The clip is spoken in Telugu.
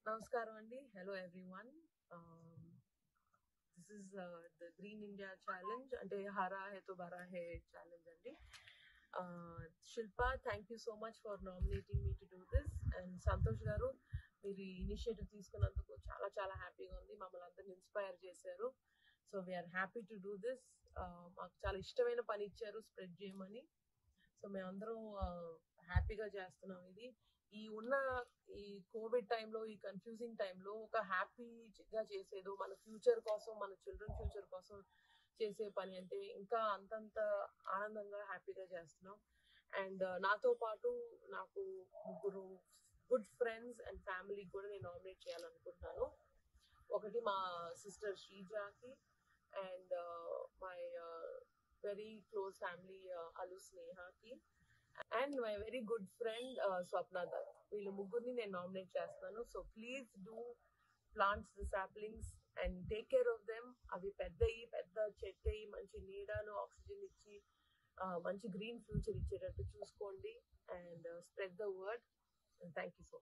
నమస్కారం అండి hello everyone this is the green India challenge అంటే హరా హే తో భరా హే ఛాలెంజ్ అండి Shilpa thank you so much for nominating me to do this and Santosh గారు మీరు ఇనిషియేటివ్ తీసుకున్నందుకు చాలా చాలా హ్యాపీగా ఉంది మమ్మల్ని అందరిని ఇన్స్పైర్ చేశారు so we are happy to do this మాకు చాలా ఇష్టమైన పని ఇచ్చారు స్ప్రెడ్ చేయమని సో మేమందరం హ్యాపీగా చేస్తున్నాం ఇది ఈ ఉన్న ఈ కోవిడ్ టైంలో ఈ కన్ఫ్యూజింగ్ టైంలో ఒక హ్యాపీగా చేసేదో మన ఫ్యూచర్ కోసం మన చిల్డ్రన్ ఫ్యూచర్ కోసం చేసే పని అంటే ఇంకా అంతంత ఆనందంగా హ్యాపీగా చేస్తున్నాం అండ్ నాతో పాటు నాకు ముగ్గురు గుడ్ ఫ్రెండ్స్ అండ్ ఫ్యామిలీకి కూడా నేను నామినేట్ చేయాలనుకుంటున్నాను ఒకటి మా సిస్టర్ శ్రీజాకి and my very close family అలు స్నేహాకి and my very good friend Swapna Dutt వీళ్ళు ముగ్గురిని నేను నామినేట్ చేస్తాను so please do plants the saplings and take care of them అవి పెద్దయి పెద్ద చెట్టు అయ్యి మంచి నీడను ఆక్సిజన్ ఇచ్చి మంచి గ్రీన్ ఫ్యూచర్ ఇచ్చేటట్టు చూసుకోండి and spread the word thank you so